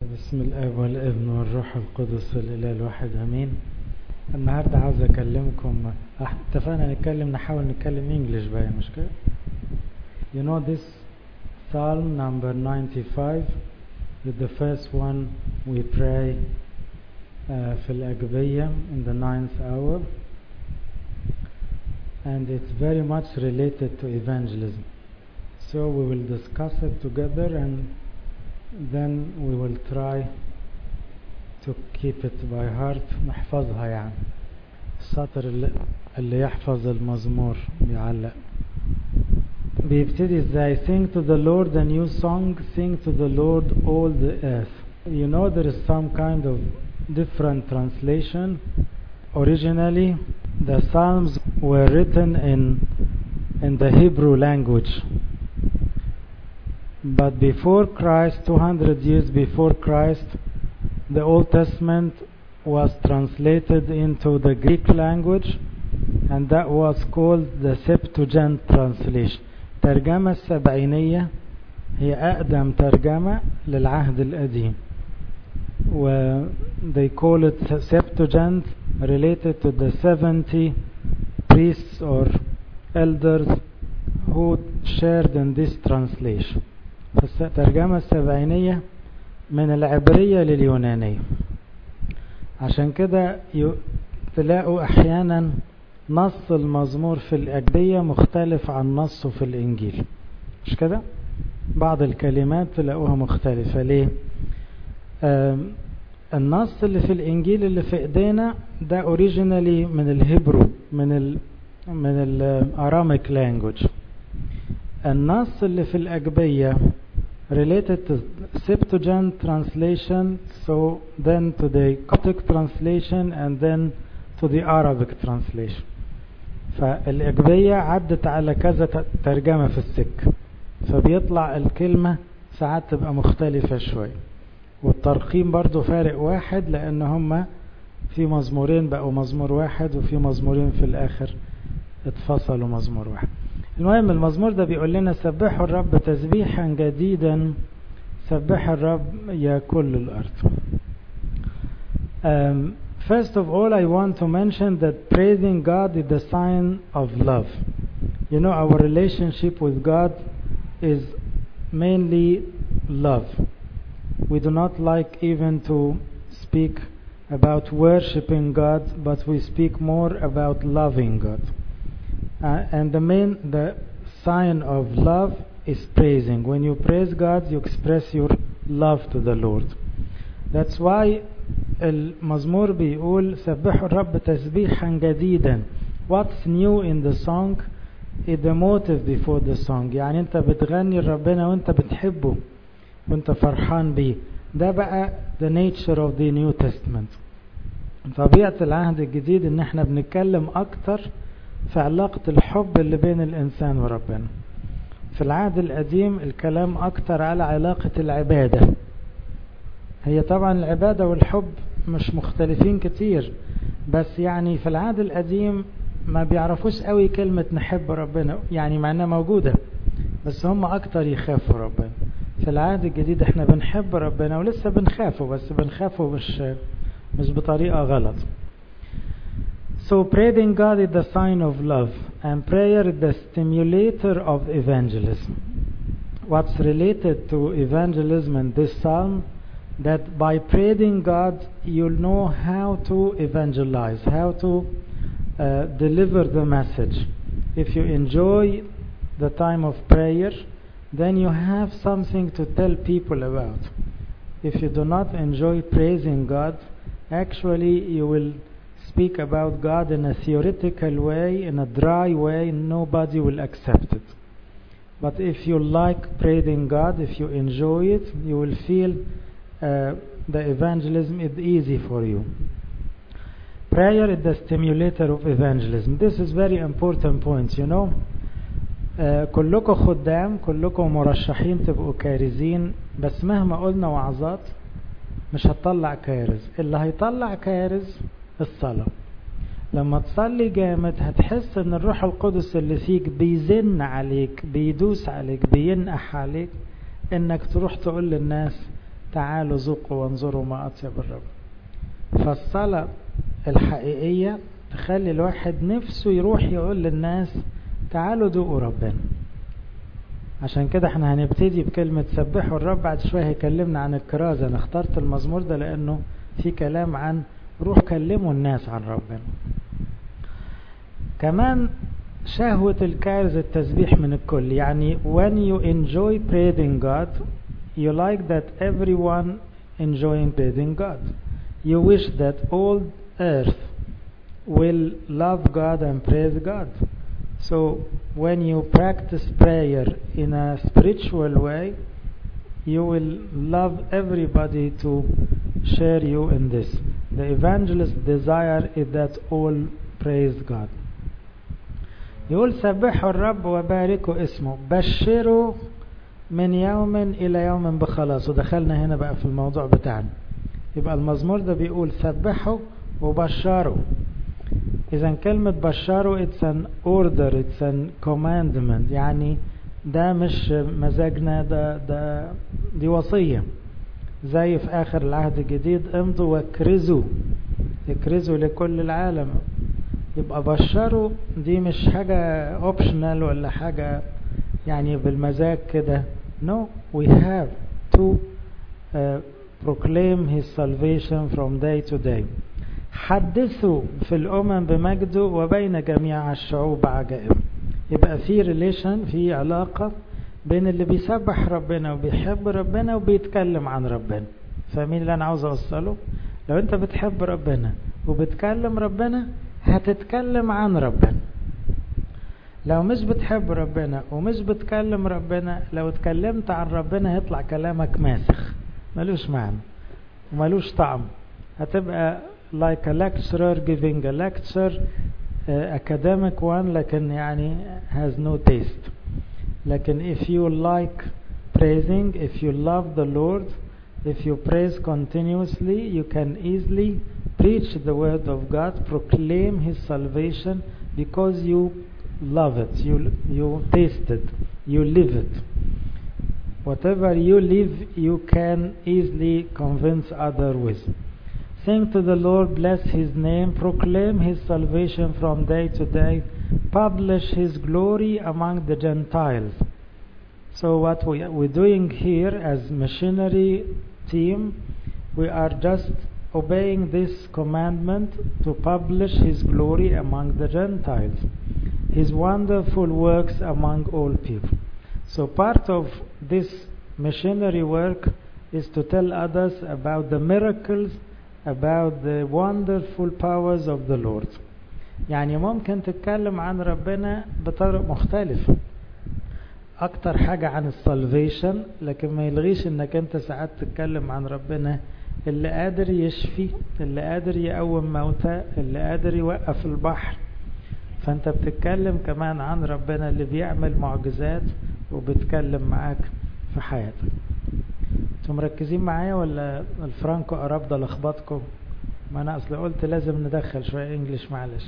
بسم الاب والابن والروح القدس الاله الواحد امين النهارده عاوز اكلمكم اتفقنا نتكلم نحاول نتكلم انجلش بقى مش كده You know this Psalm number 95 is the first one we pray uh, في الأجبية in the ninth hour and it's very much related to evangelism so we will discuss it together and then we will try to keep it by heart نحفظها يعني السطر اللي, اللي يحفظ المزمور بيعلق بيبتدي ازاي sing to the Lord a new song sing to the Lord all the earth you know there is some kind of different translation originally the psalms were written in in the Hebrew language but before Christ 200 years before Christ the Old Testament was translated into the Greek language and that was called the Septuagint translation الترجمة السبعينية هي أقدم ترجمة للعهد القديم و they call it Septuagint related to the 70 priests or elders who shared in this translation فالترجمة السبعينية من العبرية لليونانية عشان كده تلاقوا أحيانا نص المزمور في الأجبية مختلف عن نصه في الإنجيل مش كده بعض الكلمات تلاقوها مختلفة ليه النص اللي في الإنجيل اللي في إيدينا ده اوريجينالي من الهبرو من ال من الاراميك لانجوج النص اللي في الأجبية related to Septuagint translation so then to the Coptic translation and then to the Arabic translation فالإجبية عدت على كذا ترجمة في السكة فبيطلع الكلمة ساعات تبقى مختلفة شوي والترقيم برضو فارق واحد لأن هما في مزمورين بقوا مزمور واحد وفي مزمورين في الآخر اتفصلوا مزمور واحد المهم المزمور ده بيقول لنا سبحوا الرب تسبيحا جديدا سبح الرب يا كل الأرض um, First of all, I want to mention that praising God is the sign of love. You know, our relationship with God is mainly love. We do not like even to speak about worshiping God, but we speak more about loving God. Uh, and the main, the sign of love is praising. When you praise God, you express your love to the Lord. That's why المزمور بيقول سبحوا الرب تسبيحا جديدا What's new in the song is the motive before the song يعني انت بتغني لربنا وانت بتحبه وانت فرحان بيه ده بقى the nature of the New Testament طبيعة العهد الجديد ان احنا بنتكلم اكتر في علاقة الحب اللي بين الانسان وربنا في العهد القديم الكلام اكتر على علاقة العبادة هي طبعا العبادة والحب مش مختلفين كتير بس يعني في العهد القديم ما بيعرفوش قوي كلمة نحب ربنا يعني مع انها موجودة بس هم اكتر يخافوا ربنا في العهد الجديد احنا بنحب ربنا ولسه بنخافه بس بنخافه مش مش بطريقة غلط So praising God is the sign of love and prayer is the stimulator of evangelism. What's related to evangelism in this psalm that by praising God you'll know how to evangelize, how to uh, deliver the message. If you enjoy the time of prayer, then you have something to tell people about. If you do not enjoy praising God, actually you will speak about God in a theoretical way, in a dry way, nobody will accept it. But if you like praising God, if you enjoy it, you will feel uh, the evangelism is easy for you. Prayer is the stimulator of evangelism. This is very important point, you know. uh, كلكم خدام كلكم مرشحين تبقوا كارزين بس مهما قلنا وعظات مش هتطلع كارز اللي هيطلع كارز الصلاة لما تصلي جامد هتحس ان الروح القدس اللي فيك بيزن عليك بيدوس عليك بينقح عليك انك تروح تقول للناس تعالوا ذوقوا وانظروا ما أطيب الرب فالصلاة الحقيقية تخلي الواحد نفسه يروح يقول للناس تعالوا ذوقوا ربنا عشان كده احنا هنبتدي بكلمة سبحوا الرب بعد شوية هيكلمنا عن الكرازة انا اخترت المزمور ده لانه في كلام عن روح كلموا الناس عن ربنا كمان شهوة الكارز التسبيح من الكل يعني when you enjoy praising God you like that everyone enjoying praising God you wish that all earth will love God and praise God so when you practice prayer in a spiritual way you will love everybody to share you in this the evangelist's desire is that all praise God يقول سبحوا الرب وباركوا اسمه بشروا من يوم إلى يوم بخلاص ودخلنا هنا بقى في الموضوع بتاعنا يبقى المزمور ده بيقول سبحوا وبشروا إذا كلمة بشروا it's an order it's an commandment يعني ده مش مزاجنا ده ده دي وصية زي في آخر العهد الجديد امضوا واكرزوا اكرزوا لكل العالم يبقى بشروا دي مش حاجة اوبشنال ولا حاجة يعني بالمزاج كده no we have to uh, proclaim his salvation from day to day حدثوا في الأمم بمجده وبين جميع الشعوب عجائب يبقى في ريليشن في علاقة بين اللي بيسبح ربنا وبيحب ربنا وبيتكلم عن ربنا فاهمين اللي أنا عاوز أوصله لو أنت بتحب ربنا وبتكلم ربنا هتتكلم عن ربنا لو مش بتحب ربنا ومش بتكلم ربنا لو اتكلمت عن ربنا هيطلع كلامك ماسخ ملوش معنى وملوش طعم هتبقى like a lecturer giving a lecture uh, academic one لكن يعني has no taste لكن if you like praising if you love the Lord if you praise continuously you can easily preach the word of God proclaim his salvation because you love it you you taste it you live it whatever you live you can easily convince others with Sing to the Lord, bless His name, proclaim His salvation from day to day, publish His glory among the Gentiles. So what we, we're doing here as missionary team, we are just obeying this commandment to publish His glory among the Gentiles, His wonderful works among all people. So part of this missionary work is to tell others about the miracles about the wonderful powers of the Lord يعني ممكن تتكلم عن ربنا بطرق مختلفة أكتر حاجة عن السالفيشن لكن ما يلغيش إنك أنت ساعات تتكلم عن ربنا اللي قادر يشفي اللي قادر يقوم موتى اللي قادر يوقف البحر فأنت بتتكلم كمان عن ربنا اللي بيعمل معجزات وبتكلم معاك في حياتك انتوا مركزين معايا ولا الفرانكو قرب ده لخبطكم ما انا اصل قلت لازم ندخل شويه انجلش معلش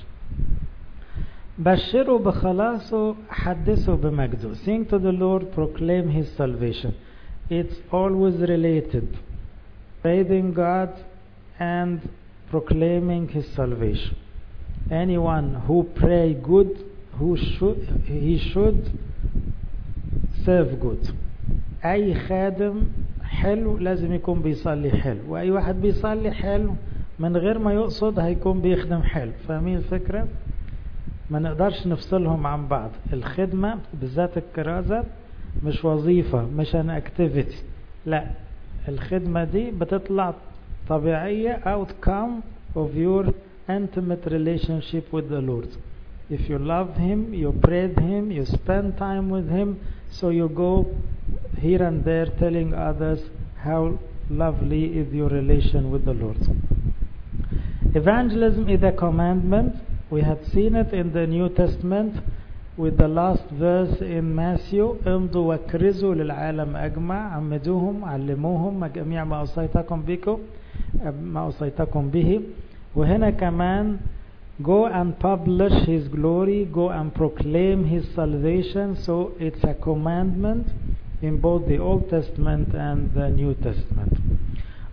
بشروا بخلاصه حدثوا بمجده sing to the Lord proclaim his salvation it's always related praising God and proclaiming his salvation anyone who pray good who should he should serve good اي خادم حلو لازم يكون بيصلي حلو واي واحد بيصلي حلو من غير ما يقصد هيكون بيخدم حلو فاهمين الفكرة ما نقدرش نفصلهم عن بعض الخدمة بالذات الكرازة مش وظيفة مش ان اكتيفيتي لا الخدمة دي بتطلع طبيعية outcome of your intimate relationship with the Lord if you love him you praise him you spend time with him so you go here and there telling others how lovely is your relation with the Lord. Evangelism is a commandment. We have seen it in the New Testament with the last verse in Matthew امضوا واكرزوا للعالم أجمع عمدوهم علموهم جميع ما أوصيتكم بكم ما أوصيتكم به وهنا كمان go and publish his glory go and proclaim his salvation so it's a commandment in both the Old Testament and the New Testament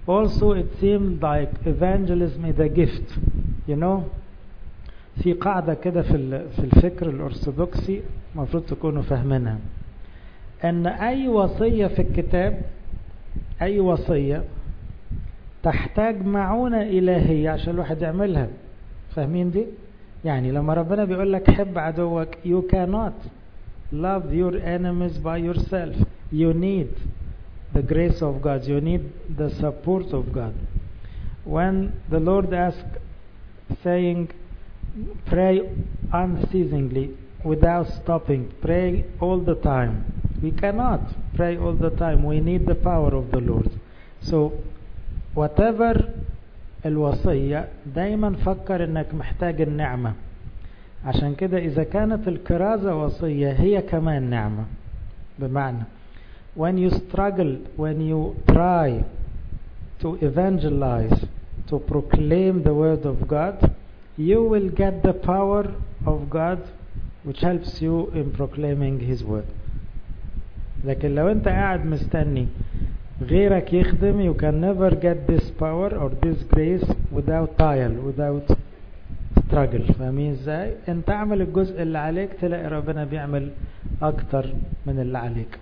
also it seemed like evangelism is a gift you know في قاعدة كده في في الفكر الأرثوذكسي المفروض تكونوا فاهمينها أن أي وصية في الكتاب أي وصية تحتاج معونة إلهية عشان الواحد يعملها فاهمين دي؟ يعني لما ربنا بيقول لك حب عدوك you cannot love your enemies by yourself you need the grace of God you need the support of God when the Lord asked saying pray unceasingly without stopping pray all the time we cannot pray all the time we need the power of the Lord so whatever الوصية دايما فكر انك محتاج النعمة عشان كده اذا كانت الكرازة وصية هي كمان نعمة بمعنى when you struggle when you try to evangelize to proclaim the word of God you will get the power of God which helps you in proclaiming his word لكن لو انت قاعد مستني غيرك يخدم you can never get this power or this grace without trial without struggle فاهمين ازاي انت اعمل الجزء اللي عليك تلاقي ربنا بيعمل اكتر من اللي عليك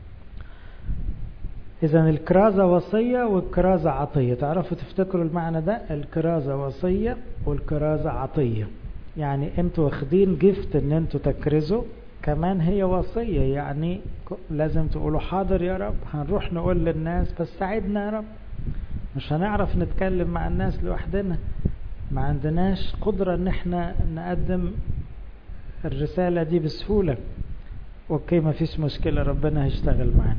اذا الكرازة وصية والكرازة عطية تعرفوا تفتكروا المعنى ده الكرازة وصية والكرازة عطية يعني انتوا واخدين جفت ان انتوا تكرزوا كمان هي وصية يعني لازم تقولوا حاضر يا رب هنروح نقول للناس بس ساعدنا يا رب مش هنعرف نتكلم مع الناس لوحدنا ما عندناش قدرة ان احنا نقدم الرسالة دي بسهولة اوكي ما فيش مشكلة ربنا هيشتغل معانا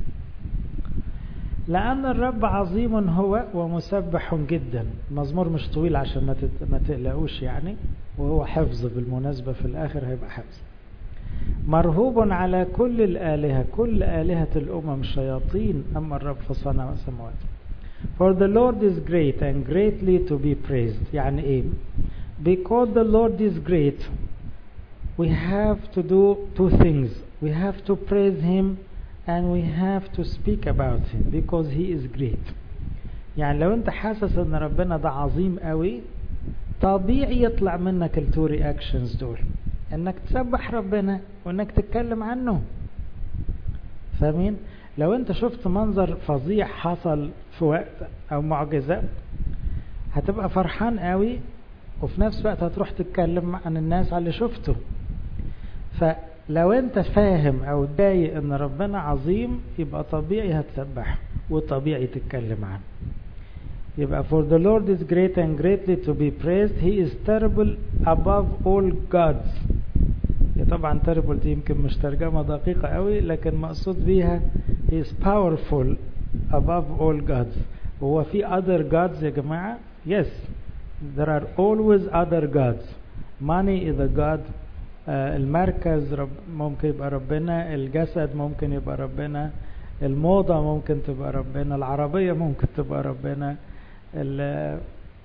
لأن الرب عظيم هو ومسبح جدا المزمور مش طويل عشان ما ما تقلقوش يعني وهو حفظ بالمناسبة في الآخر هيبقى حفظ مرهوب على كل الآلهة كل آلهة الأمم شياطين أما الرب فصنع سماوات For the Lord is great and greatly to be praised يعني إيه Because the Lord is great we have to do two things we have to praise him and we have to speak about him because he is great يعني لو انت حاسس ان ربنا ده عظيم قوي طبيعي يطلع منك التو رياكشنز دول انك تسبح ربنا وانك تتكلم عنه فاهمين لو انت شفت منظر فظيع حصل في وقت او معجزة هتبقى فرحان قوي وفي نفس الوقت هتروح تتكلم عن الناس على اللي شفته فلو انت فاهم او ضايق ان ربنا عظيم يبقى طبيعي هتسبح وطبيعي تتكلم عنه يبقى for the Lord is great and greatly to be praised he is terrible above all gods طبعا terrible دي يمكن مش ترجمة دقيقة قوي لكن مقصود بيها he is powerful above all gods هو في other gods يا جماعة yes there are always other gods money is a god uh, المركز رب ممكن يبقى ربنا الجسد ممكن يبقى ربنا الموضة ممكن تبقى ربنا العربية ممكن تبقى ربنا ال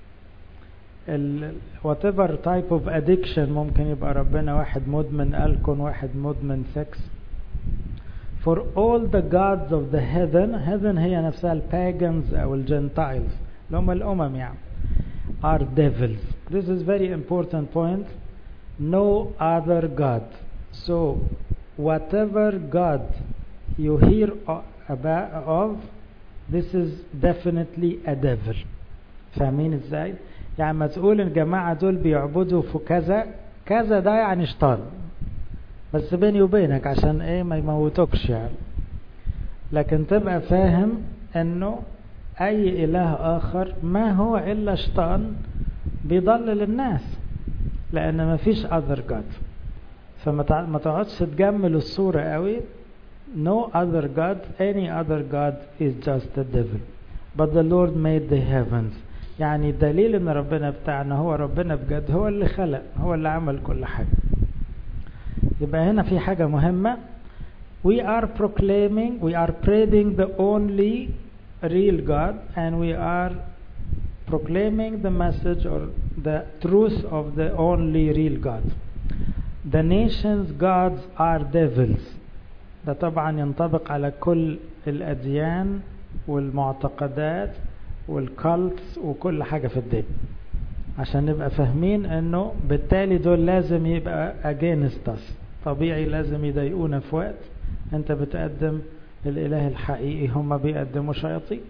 ال whatever type of addiction ممكن يبقى ربنا واحد مدمن ألكون واحد مدمن سكس for all the gods of the heaven heaven هي نفسها الباجنز أو الجنتايلز اللي هم الأمم يعني are devils this is very important point no other God so whatever God you hear about of this is definitely a devil فاهمين ازاي يعني ما تقول الجماعة دول بيعبدوا في كذا كذا ده يعني شيطان بس بيني وبينك عشان ايه ما يموتوكش يعني لكن تبقى فاهم انه اي اله اخر ما هو الا شيطان بيضلل الناس لان ما فيش other God فما تقعدش تجمل الصورة قوي no other God any other God is just a devil but the Lord made the heavens يعني دليل ان ربنا بتاعنا هو ربنا بجد هو اللي خلق هو اللي عمل كل حاجة يبقى هنا في حاجة مهمة we are proclaiming we are praising the only real God and we are proclaiming the message or the truth of the only real God the nations gods are devils ده طبعا ينطبق على كل الأديان والمعتقدات والكالتس وكل حاجة في الدنيا عشان نبقى فاهمين انه بالتالي دول لازم يبقى against us طبيعي لازم يضايقونا في وقت انت بتقدم الاله الحقيقي هم بيقدموا شياطين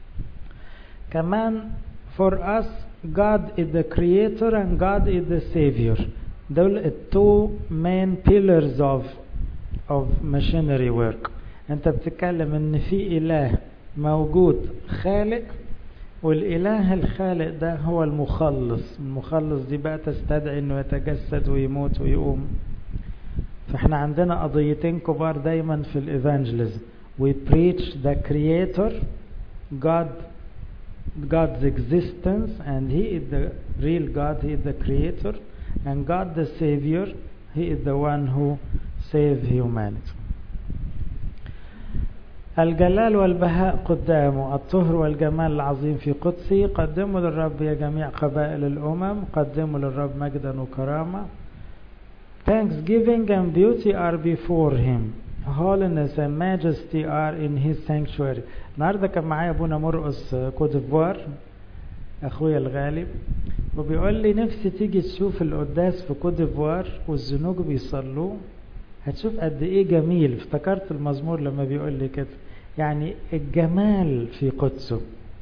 كمان for us God is the creator and God is the savior دول two main pillars of of machinery work انت بتتكلم ان في اله موجود خالق والاله الخالق ده هو المخلص المخلص دي بقى تستدعي انه يتجسد ويموت ويقوم فاحنا عندنا قضيتين كبار دايما في الايفانجيليزم we preach the creator God God's existence and he is the real God he is the creator and God the savior he is the one who saved humanity الجلال والبهاء قدامه الطهر والجمال العظيم في قدسي قدموا للرب يا جميع قبائل الأمم قدموا للرب مجدا وكرامة Thanksgiving and beauty are before him holiness and majesty are in his sanctuary النهارده كان معايا ابونا مرقص كوت ديفوار اخويا الغالي وبيقول لي نفسي تيجي تشوف القداس في كوت ديفوار والزنوج بيصلوه هتشوف قد ايه جميل افتكرت المزمور لما بيقول لي كده يعني الجمال في قدسه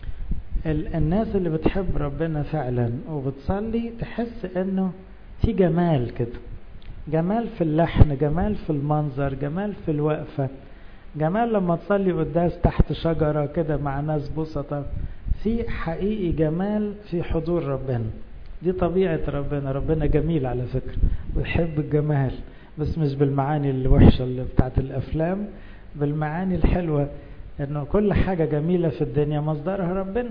الناس اللي بتحب ربنا فعلا وبتصلي تحس انه في جمال كده جمال في اللحن جمال في المنظر جمال في الوقفة جمال لما تصلي قداس تحت شجرة كده مع ناس بسطة في حقيقي جمال في حضور ربنا دي طبيعة ربنا ربنا جميل على فكرة ويحب الجمال بس مش بالمعاني الوحشة اللي بتاعت الأفلام بالمعاني الحلوة انه كل حاجة جميلة في الدنيا مصدرها ربنا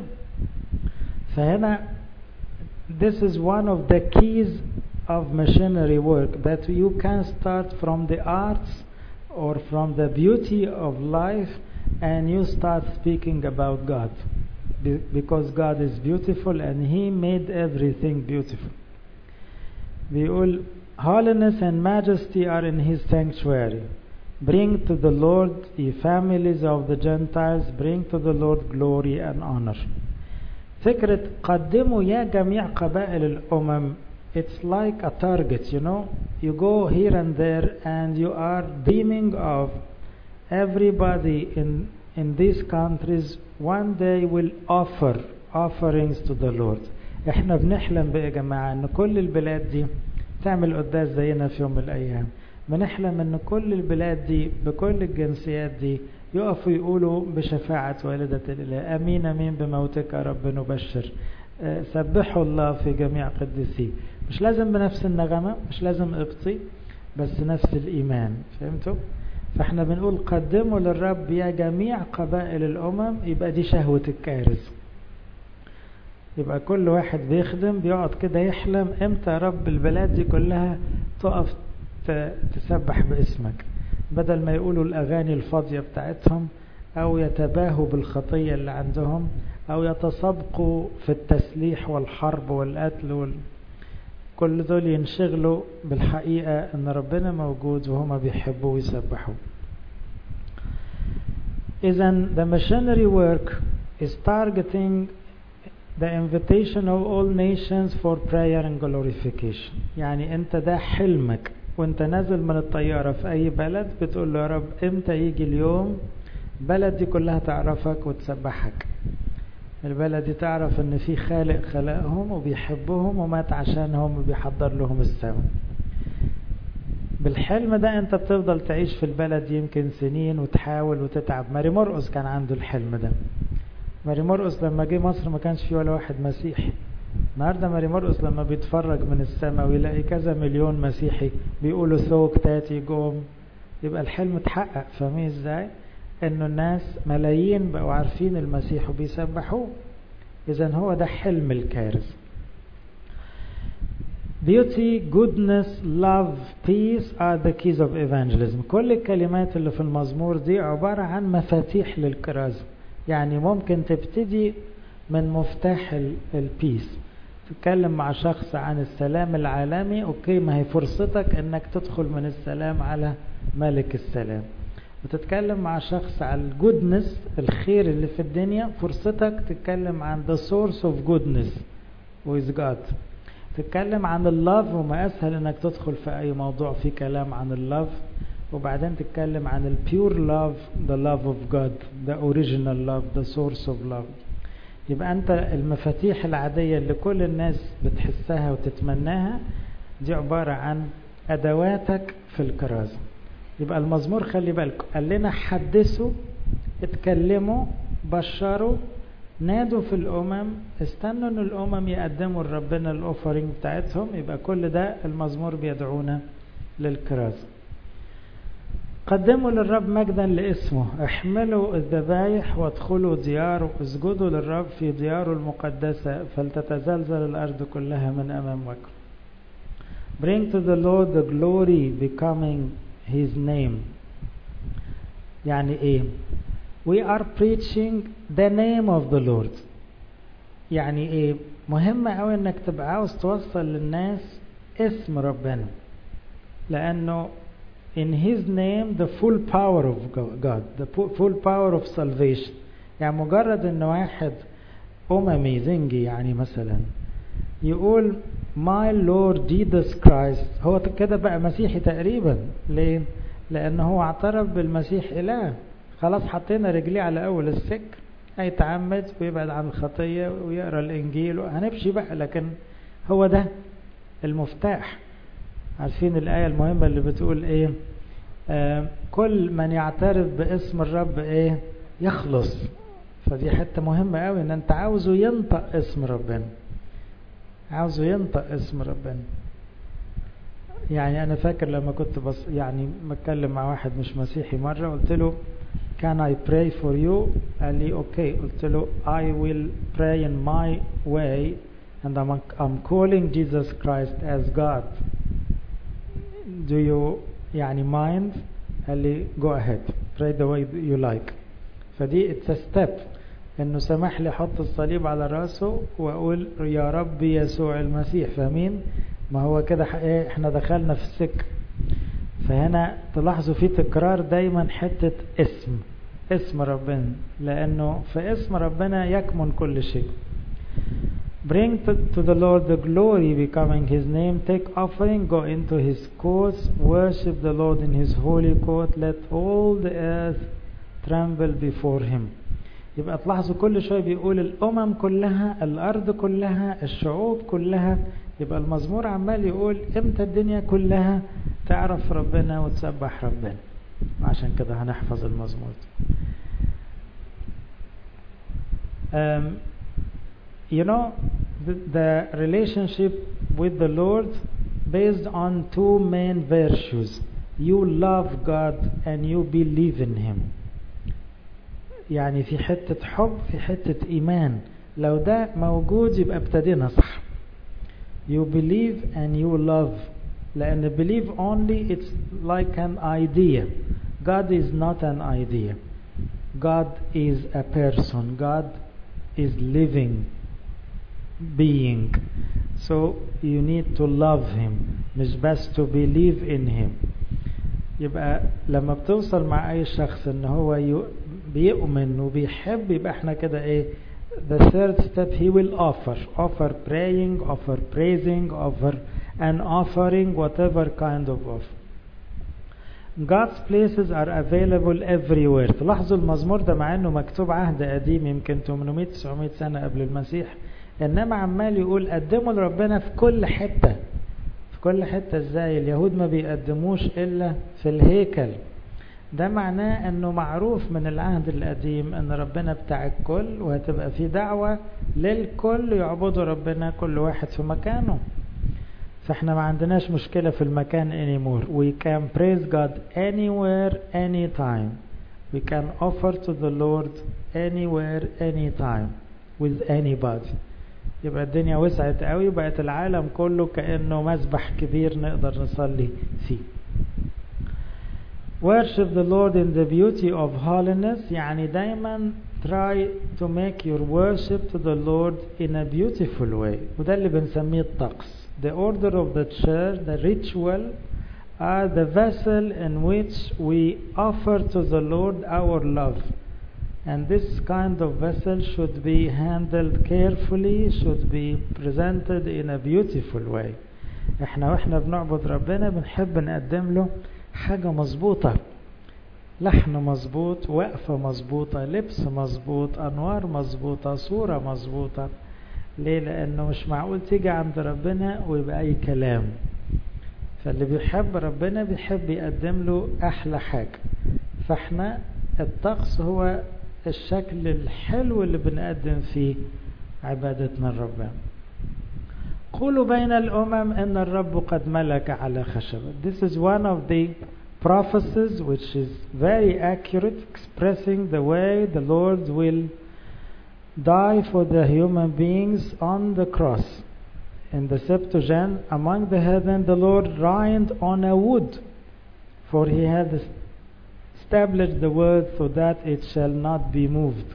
فهنا this is one of the keys of missionary work that you can start from the arts or from the beauty of life and you start speaking about God because God is beautiful and he made everything beautiful بيقول holiness and majesty are in his sanctuary bring to the Lord ye families of the Gentiles bring to the Lord glory and honor فكرة قدموا يا جميع قبائل الأمم it's like a target you know you go here and there and you are dreaming of everybody in in these countries one day will offer offerings to the Lord احنا بنحلم بقى يا جماعة ان كل البلاد دي تعمل قداس زينا في يوم من الايام بنحلم ان كل البلاد دي بكل الجنسيات دي يقفوا يقولوا بشفاعة والدة الإله أمين أمين بموتك يا رب نبشر سبحوا الله في جميع قدسيه مش لازم بنفس النغمة مش لازم قبطي بس نفس الإيمان فهمتوا فاحنا بنقول قدموا للرب يا جميع قبائل الأمم يبقى دي شهوة الكارث يبقى كل واحد بيخدم بيقعد كده يحلم امتى يا رب البلاد دي كلها تقف تسبح باسمك بدل ما يقولوا الأغاني الفاضية بتاعتهم أو يتباهوا بالخطية اللي عندهم أو يتسابقوا في التسليح والحرب والقتل وال... كل دول ينشغلوا بالحقيقة أن ربنا موجود وهما بيحبوا ويسبحوا إذا the missionary work is targeting the invitation of all nations for prayer and glorification يعني أنت ده حلمك وانت نازل من الطيارة في أي بلد بتقول له يا رب إمتى يجي اليوم بلد دي كلها تعرفك وتسبحك البلد دي تعرف ان في خالق خلقهم وبيحبهم ومات عشانهم وبيحضر لهم السماء بالحلم ده انت بتفضل تعيش في البلد يمكن سنين وتحاول وتتعب ماري مرقس كان عنده الحلم ده ماري مرقس لما جه مصر ما كانش فيه ولا واحد مسيحي النهارده ماري مرقس لما بيتفرج من السماء ويلاقي كذا مليون مسيحي بيقولوا ثوك تاتي جوم يبقى الحلم اتحقق فاهمين ازاي؟ انه الناس ملايين بقوا عارفين المسيح وبيسبحوه اذا هو ده حلم الكارث Beauty, goodness, love, peace are the keys of evangelism. كل الكلمات اللي في المزمور دي عبارة عن مفاتيح للكرازة. يعني ممكن تبتدي من مفتاح البيس. تتكلم مع شخص عن السلام العالمي اوكي ما هي فرصتك انك تدخل من السلام على ملك السلام. وتتكلم مع شخص على الجودنس الخير اللي في الدنيا فرصتك تتكلم عن the source of goodness with God تتكلم عن اللove وما أسهل أنك تدخل في أي موضوع فيه كلام عن اللove وبعدين تتكلم عن ال pure love the love of God the original love the source of love يبقى أنت المفاتيح العادية اللي كل الناس بتحسها وتتمناها دي عبارة عن أدواتك في الكرازة يبقى المزمور خلي بالكم قال لنا حدثوا اتكلموا بشروا نادوا في الأمم استنوا أن الأمم يقدموا لربنا الأوفرينج بتاعتهم يبقى كل ده المزمور بيدعونا للكرازة قدموا للرب مجدا لاسمه احملوا الذبايح وادخلوا دياره اسجدوا للرب في دياره المقدسة فلتتزلزل الأرض كلها من أمام وجهه Bring to the Lord the glory becoming his name يعني ايه we are preaching the name of the Lord يعني ايه مهم قوي انك تبقى عاوز توصل للناس اسم ربنا لانه in his name the full power of God the full power of salvation يعني مجرد ان واحد اممي زنجي يعني مثلا يقول my Lord Jesus Christ هو كده بقى مسيحي تقريبا ليه لان هو اعترف بالمسيح اله خلاص حطينا رجليه على اول السك هيتعمد ويبعد عن الخطية ويقرأ الانجيل هنمشي بقى لكن هو ده المفتاح عارفين الآية المهمة اللي بتقول ايه آه كل من يعترف باسم الرب ايه يخلص فدي حتة مهمة قوي ان انت عاوزه ينطق اسم ربنا عاوزه ينطق اسم ربنا يعني انا فاكر لما كنت بس يعني بتكلم مع واحد مش مسيحي مرة قلت له can I pray for you قال لي اوكي قلت له I will pray in my way and I'm, I'm calling Jesus Christ as God do you يعني mind قال لي go ahead pray the way you like فدي it's a step انه سمح لي احط الصليب على راسه واقول يا رب يسوع المسيح فاهمين ما هو كده احنا دخلنا في السكه فهنا تلاحظوا في تكرار دايما حته اسم اسم ربنا لانه في اسم ربنا يكمن كل شيء Bring to, to the Lord the glory becoming his name. Take offering, go into his courts, worship the Lord in his holy court. Let all the earth tremble before him. يبقى تلاحظوا كل شوية بيقول الأمم كلها الأرض كلها الشعوب كلها يبقى المزمور عمال يقول امتى الدنيا كلها تعرف ربنا وتسبح ربنا عشان كده هنحفظ المزمور um, you know the, the relationship with the Lord based on two main virtues you love God and you believe in him يعني في حتة حب في حتة إيمان لو ده موجود يبقى ابتدينا صح you believe and you love لأن believe only it's like an idea God is not an idea God is a person God is living being so you need to love him مش بس to believe in him يبقى لما بتوصل مع اي شخص ان هو بيؤمن وبيحب يبقى احنا كده ايه the third step he will offer offer praying offer praising offer an offering whatever kind of offer God's places are available everywhere تلاحظوا المزمور ده مع انه مكتوب عهد قديم يمكن 800 900 سنة قبل المسيح انما عمال يقول قدموا لربنا في كل حتة في كل حتة ازاي اليهود ما بيقدموش الا في الهيكل ده معناه انه معروف من العهد القديم ان ربنا بتاع الكل وهتبقى في دعوة للكل يعبدوا ربنا كل واحد في مكانه فاحنا ما عندناش مشكلة في المكان anymore we can praise God anywhere anytime we can offer to the Lord anywhere anytime with anybody يبقى الدنيا وسعت قوي بقت العالم كله كأنه مسبح كبير نقدر نصلي فيه worship the Lord in the beauty of holiness يعني دايما try to make your worship to the Lord in a beautiful way وده اللي بنسميه الطقس the order of the church the ritual are the vessel in which we offer to the Lord our love. And this kind of vessel should be handled carefully, should be presented in a beautiful way. احنا واحنا بنعبد ربنا بنحب نقدم له حاجة مظبوطة لحن مظبوط وقفة مظبوطة لبس مظبوط أنوار مظبوطة صورة مظبوطة ليه لأنه مش معقول تيجي عند ربنا ويبقى أي كلام فاللي بيحب ربنا بيحب يقدم له أحلى حاجة فاحنا الطقس هو الشكل الحلو اللي بنقدم فيه عبادتنا لربنا قولوا بين الأمم أن الرب قد ملك على خشبة This is one of the prophecies which is very accurate expressing the way the Lord will die for the human beings on the cross. In the Septuagint, among the heaven, the Lord reigned on a wood, for he had established the word so that it shall not be moved.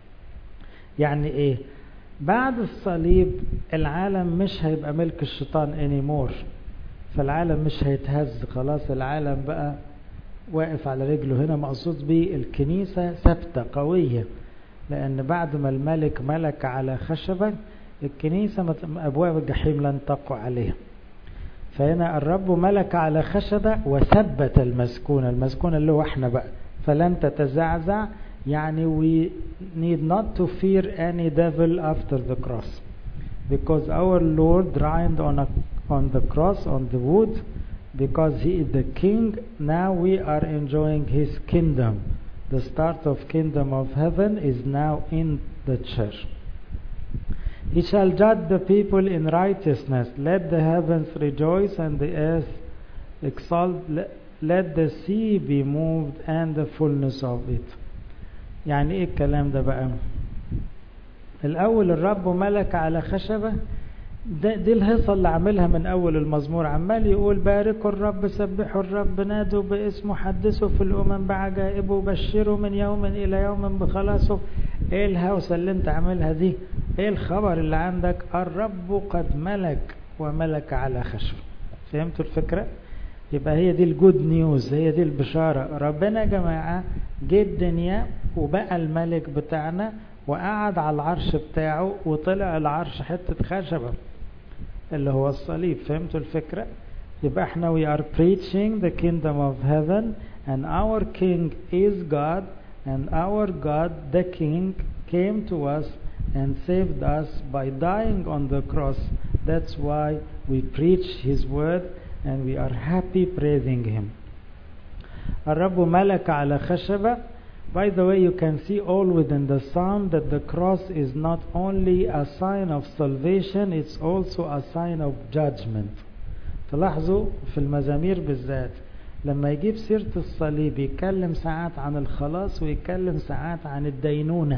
يعني ايه؟ بعد الصليب العالم مش هيبقى ملك الشيطان anymore فالعالم مش هيتهز خلاص العالم بقى واقف على رجله هنا مقصود بيه الكنيسة ثابتة قوية لأن بعد ما الملك ملك على خشبة الكنيسة أبواب الجحيم لن تقع عليها فهنا الرب ملك على خشبة وثبت المسكونة المسكونة اللي هو احنا بقى فلن تتزعزع يعني we need not to fear any devil after the cross because our Lord reigned on, a, on the cross on the wood because he is the king now we are enjoying his kingdom the start of kingdom of heaven is now in the church he shall judge the people in righteousness let the heavens rejoice and the earth exalt let the sea be moved and the fullness of it يعني ايه الكلام ده بقى الاول الرب ملك على خشبة ده دي الهيصة اللي عاملها من اول المزمور عمال يقول باركوا الرب سبحوا الرب نادوا باسمه حدثوا في الامم بعجائبه بشروا من يوم الى يوم بخلاصه ايه الهوسة اللي انت عاملها دي ايه الخبر اللي عندك الرب قد ملك وملك على خشبة فهمتوا الفكرة يبقى هي دي الجود نيوز هي دي البشارة ربنا يا جماعة جه الدنيا وبقى الملك بتاعنا وقعد على العرش بتاعه وطلع العرش حتة خشبة اللي هو الصليب فهمتوا الفكرة يبقى احنا we are preaching the kingdom of heaven and our king is God and our God the king came to us and saved us by dying on the cross that's why we preach his word and we are happy praising him الرب ملك على خشبة By the way, you can see all within the psalm that the cross is not only a sign of salvation, it's also a sign of judgment. تلاحظوا في المزامير بالذات لما يجيب سيرة الصليب يتكلم ساعات عن الخلاص ويتكلم ساعات عن الدينونة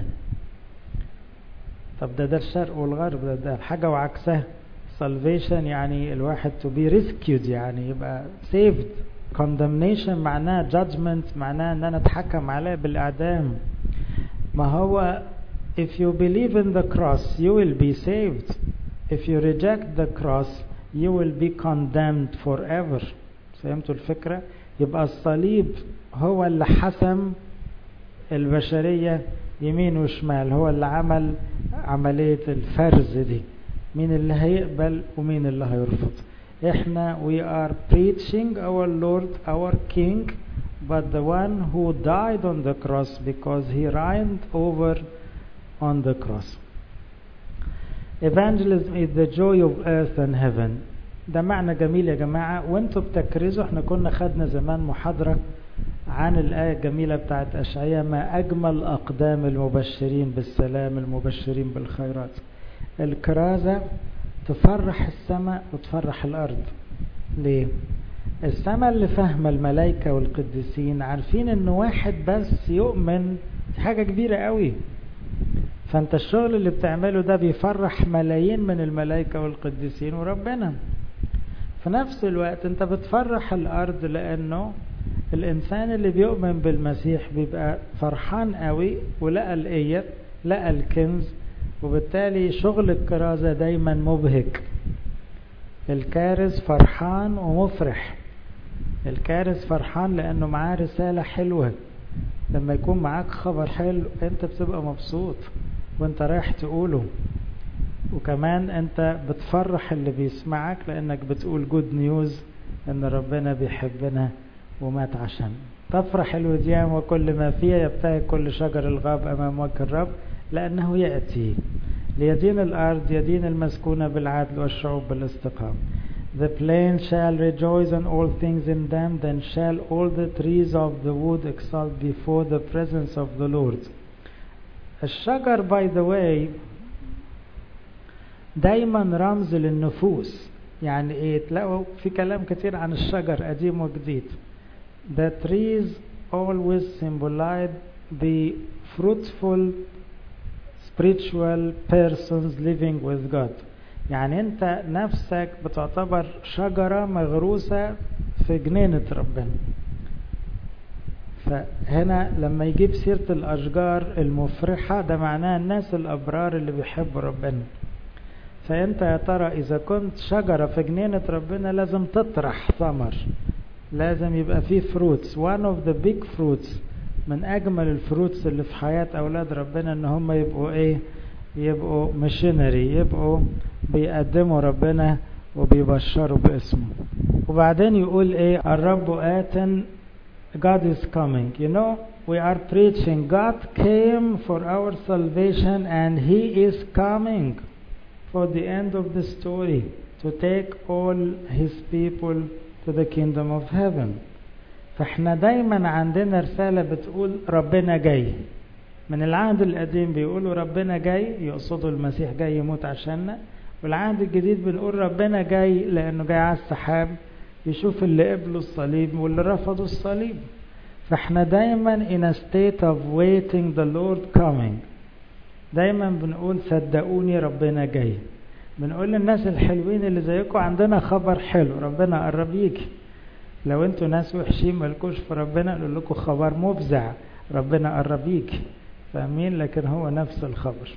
طب ده ده الشرق والغرب ده, ده حاجة وعكسها salvation يعني الواحد to be rescued يعني يبقى saved condemnation معناه judgment معناه ان انا اتحكم عليه بالاعدام ما هو if you believe in the cross you will be saved if you reject the cross you will be condemned forever فهمتوا الفكرة يبقى الصليب هو اللي حسم البشرية يمين وشمال هو اللي عمل عملية الفرز دي مين اللي هيقبل ومين اللي هيرفض احنا we are preaching our Lord our King but the one who died on the cross because he reigned over on the cross evangelism is the joy of earth and heaven ده معنى جميل يا جماعة وانتوا بتكرزوا احنا كنا خدنا زمان محاضرة عن الآية الجميلة بتاعت أشعية ما أجمل أقدام المبشرين بالسلام المبشرين بالخيرات الكرازة تفرح السماء وتفرح الأرض ليه؟ السماء اللي فاهمة الملائكة والقديسين عارفين ان واحد بس يؤمن دي حاجة كبيرة قوي فانت الشغل اللي بتعمله ده بيفرح ملايين من الملائكة والقديسين وربنا في نفس الوقت انت بتفرح الارض لانه الانسان اللي بيؤمن بالمسيح بيبقى فرحان قوي ولقى الايه لقى الكنز وبالتالي شغل الكرازة دايما مبهج الكارز فرحان ومفرح الكارث فرحان لأنه معاه رسالة حلوة لما يكون معاك خبر حلو انت بتبقى مبسوط وانت رايح تقوله وكمان انت بتفرح اللي بيسمعك لانك بتقول جود نيوز ان ربنا بيحبنا ومات عشان تفرح الوديان وكل ما فيها يبتهج كل شجر الغاب امام وجه الرب لانه ياتي ليدين الارض يدين المسكونه بالعدل والشعوب بالاستقامه The plain shall rejoice and all things in them, then shall all the trees of the wood exult before the presence of the Lord. الشجر by the way دايما رمز للنفوس يعني ايه تلاقوا في كلام كتير عن الشجر قديم وجديد the trees always symbolize the fruitful spiritual persons living with God يعني انت نفسك بتعتبر شجرة مغروسة في جنينة ربنا فهنا لما يجيب سيرة الأشجار المفرحة ده معناه الناس الأبرار اللي بيحبوا ربنا فأنت يا ترى إذا كنت شجرة في جنينة ربنا لازم تطرح ثمر لازم يبقى فيه fruits one of the big fruits من أجمل الفروتس اللي في حياة أولاد ربنا إن هم يبقوا إيه يبقوا ميشنري يبقوا بيقدموا ربنا وبيبشروا باسمه وبعدين يقول ايه الرب آت God is coming you know we are preaching God came for our salvation and he is coming for the end of the story to take all his people to the kingdom of heaven فاحنا دايما عندنا رسالة بتقول ربنا جاي من العهد القديم بيقولوا ربنا جاي يقصدوا المسيح جاي يموت عشاننا والعهد الجديد بنقول ربنا جاي لأنه جاي على السحاب يشوف اللي قبلوا الصليب واللي رفضوا الصليب فاحنا دايما in a state of waiting the Lord coming دايما بنقول صدقوني ربنا جاي بنقول للناس الحلوين اللي زيكم عندنا خبر حلو ربنا قرب يجي لو انتوا ناس وحشين مالكوش في ربنا نقول لكم خبر مفزع ربنا قرب يجي فاهمين لكن هو نفس الخبر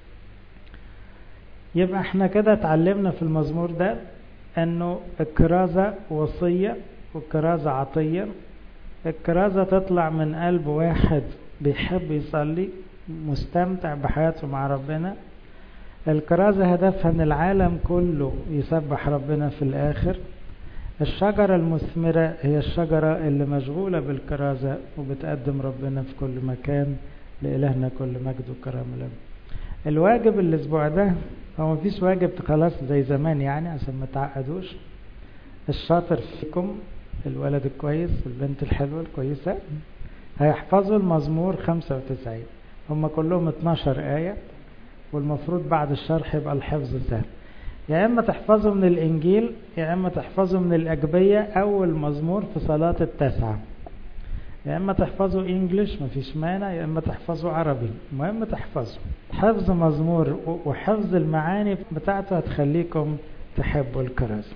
يبقى احنا كده اتعلمنا في المزمور ده انه الكرازة وصية والكرازة عطية الكرازة تطلع من قلب واحد بيحب يصلي مستمتع بحياته مع ربنا الكرازة هدفها ان العالم كله يسبح ربنا في الاخر الشجرة المثمرة هي الشجرة اللي مشغولة بالكرازة وبتقدم ربنا في كل مكان لإلهنا كل مجد وكرم له الواجب الأسبوع ده هو مفيش واجب خلاص زي زمان يعني عشان ما تعقدوش الشاطر فيكم الولد الكويس والبنت الحلوة الكويسة هيحفظوا المزمور 95 هم كلهم 12 آية والمفروض بعد الشرح يبقى الحفظ سهل يا إما تحفظوا من الإنجيل يا إما تحفظوا من الأجبية أول مزمور في صلاة التاسعة يا إما تحفظوا إنجليش مفيش مانع يا إما تحفظوا عربي المهم تحفظوا حفظ مزمور وحفظ المعاني بتاعته هتخليكم تحبوا الكراسة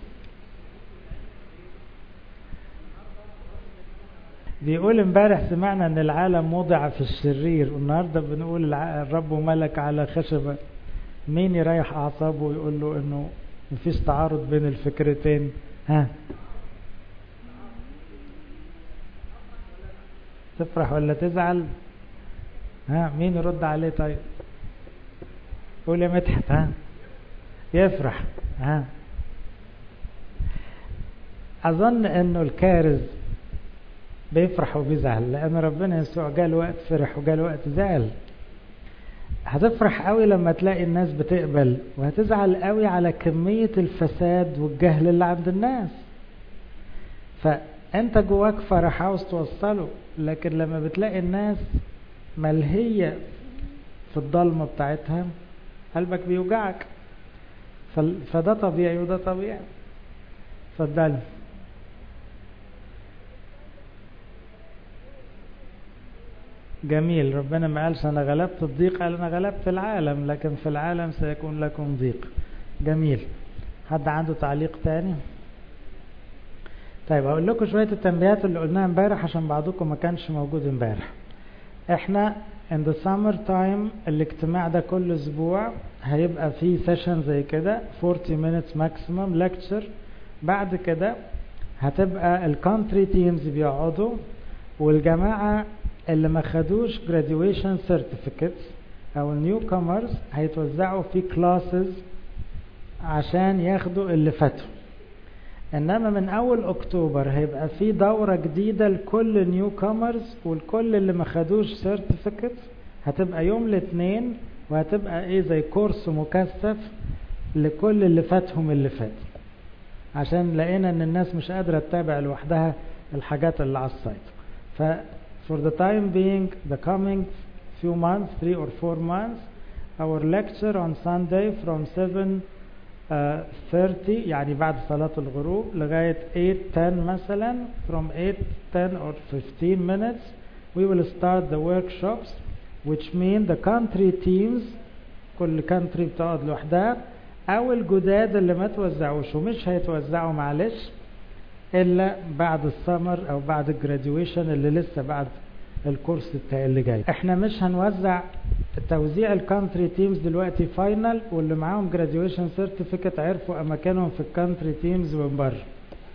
بيقول امبارح سمعنا ان العالم وضع في الشرير والنهارده بنقول الرب ملك على خشبه مين يريح اعصابه ويقول له انه مفيش تعارض بين الفكرتين ها تفرح ولا تزعل ها مين يرد عليه طيب قول يا مدحت ها يفرح ها اظن انه الكارز بيفرح وبيزعل لان ربنا يسوع جاء وقت فرح وجاء وقت زعل هتفرح قوي لما تلاقي الناس بتقبل وهتزعل قوي على كمية الفساد والجهل اللي عند الناس فانت جواك فرح عاوز توصله لكن لما بتلاقي الناس ملهية في الضلمة بتاعتها قلبك بيوجعك فده طبيعي وده طبيعي اتفضلي جميل ربنا ما قالش انا غلبت الضيق قال انا غلبت العالم لكن في العالم سيكون لكم ضيق جميل حد عنده تعليق تاني طيب هقول لكم شويه التنبيهات اللي قلناها امبارح عشان بعضكم ما كانش موجود امبارح احنا in the summer time الاجتماع ده كل اسبوع هيبقى فيه سيشن زي كده 40 minutes maximum lecture بعد كده هتبقى الكونتري تيمز بيقعدوا والجماعة اللي ما خدوش graduation certificates او النيو كومرز هيتوزعوا في كلاسز عشان ياخدوا اللي فاتوا انما من اول اكتوبر هيبقى في دورة جديدة لكل النيو كومرز والكل اللي ما خدوش سيرتيفيكت هتبقى يوم الاثنين وهتبقى ايه زي كورس مكثف لكل اللي فاتهم اللي فات عشان لقينا ان الناس مش قادرة تتابع لوحدها الحاجات اللي على السايت ف for the time being the coming few months three or four months our lecture on Sunday from 7 uh, 30 يعني بعد صلاة الغروب لغاية 8 10 مثلا from 8 10 or 15 minutes we will start the workshops which mean the country teams كل country بتقعد لوحدها او الجداد اللي ما توزعوش ومش هيتوزعوا معلش الا بعد السمر او بعد الجراديويشن اللي لسه بعد الكورس بتاع اللي جاي احنا مش هنوزع توزيع الكانتري تيمز دلوقتي فاينل واللي معاهم جراديويشن سيرتيفيكت عرفوا اماكنهم في الكانتري تيمز من بره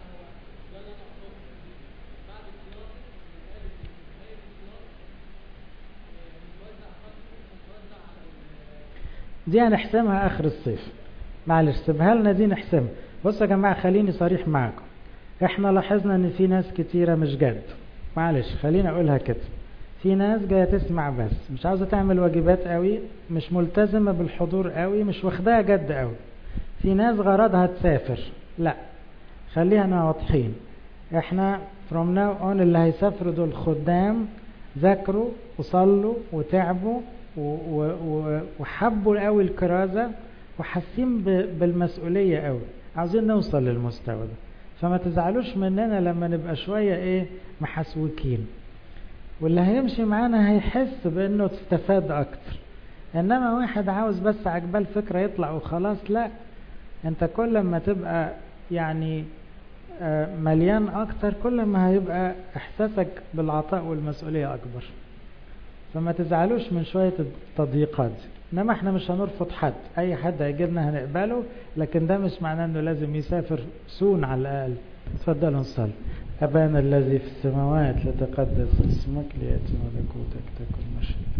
دي هنحسمها اخر الصيف معلش سيبها لنا دي نحسمها بصوا يا جماعه خليني صريح معاكم احنا لاحظنا ان في ناس كتيره مش جد معلش خليني اقولها كده في ناس جايه تسمع بس مش عاوزه تعمل واجبات قوي مش ملتزمه بالحضور قوي مش واخداها جد قوي في ناس غرضها تسافر لا خلينا واضحين احنا from now on اللي هيسافروا دول خدام ذاكروا وصلوا وتعبوا وحبوا قوي الكرازة وحاسين بالمسؤولية قوي عاوزين نوصل للمستوى ده فما تزعلوش مننا لما نبقى شوية ايه محسوكين واللي هيمشي معانا هيحس بانه تستفاد اكتر انما واحد عاوز بس عجبال فكرة يطلع وخلاص لا انت كل ما تبقى يعني مليان اكتر كل ما هيبقى احساسك بالعطاء والمسؤولية اكبر فما تزعلوش من شوية التضييقات دي انما احنا مش هنرفض حد اي حد هيجيبنا هنقبله لكن ده مش معناه انه لازم يسافر سون على الاقل تفضلوا نصلي ابانا الذي في السماوات لتقدس اسمك لياتي ملكوتك تكن مشيئتك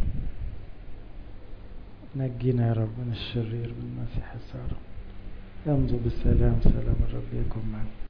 نجينا يا رب من الشرير بالمسيح السارة امضوا بالسلام سلام الرب يكن معكم